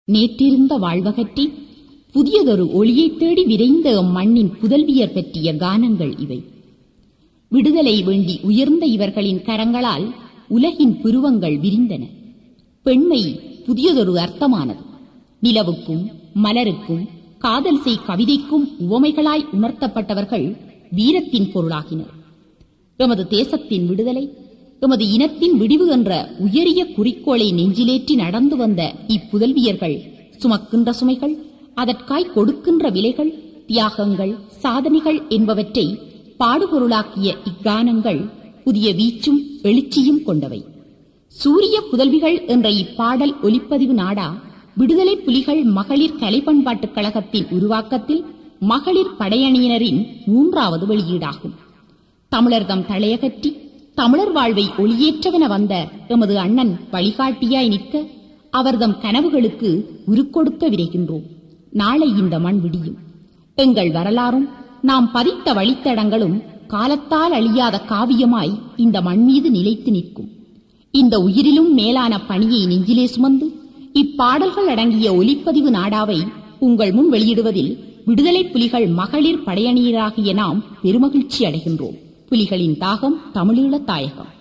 நேற்றிருந்த வாழ்வகற்றி புதியதொரு ஒளியைத் தேடி விரைந்த எம் மண்ணின் புதல்வியர் பற்றிய கானங்கள் இவை விடுதலை வேண்டி உயர்ந்த இவர்களின் கரங்களால் உலகின் புருவங்கள் விரிந்தன பெண்மை புதியதொரு அர்த்தமானது நிலவுக்கும் மலருக்கும் காதல் செய் கவிதைக்கும் உவமைகளாய் உணர்த்தப்பட்டவர்கள் வீரத்தின் பொருளாகினர் எமது தேசத்தின் விடுதலை எமது இனத்தின் விடிவு என்ற உயரிய குறிக்கோளை நெஞ்சிலேற்றி நடந்து வந்த இப்புதல்வியர்கள் சுமக்கின்ற சுமைகள் அதற்காய் கொடுக்கின்ற விலைகள் தியாகங்கள் சாதனைகள் என்பவற்றை பாடுபொருளாக்கிய இக்கானங்கள் புதிய வீச்சும் எழுச்சியும் கொண்டவை சூரிய புதல்விகள் என்ற இப்பாடல் ஒலிப்பதிவு நாடா விடுதலை புலிகள் மகளிர் கலை பண்பாட்டுக் கழகத்தின் உருவாக்கத்தில் மகளிர் படையணியினரின் மூன்றாவது வெளியீடாகும் தமிழர்தம் தலையகற்றி தமிழர் வாழ்வை ஒளியேற்றவென வந்த எமது அண்ணன் வழிகாட்டியாய் நிற்க அவர்தம் கனவுகளுக்கு உருக்கொடுக்க விரைகின்றோம் நாளை இந்த மண் விடியும் எங்கள் வரலாறும் நாம் பதித்த வழித்தடங்களும் காலத்தால் அழியாத காவியமாய் இந்த மண் மீது நிலைத்து நிற்கும் இந்த உயிரிலும் மேலான பணியை நெஞ்சிலே சுமந்து இப்பாடல்கள் அடங்கிய ஒலிப்பதிவு நாடாவை உங்கள் முன் வெளியிடுவதில் விடுதலை புலிகள் மகளிர் படையணியராகிய நாம் பெருமகிழ்ச்சி அடைகின்றோம் புலிகளின் தாகம் தமிழீழ தாயகம்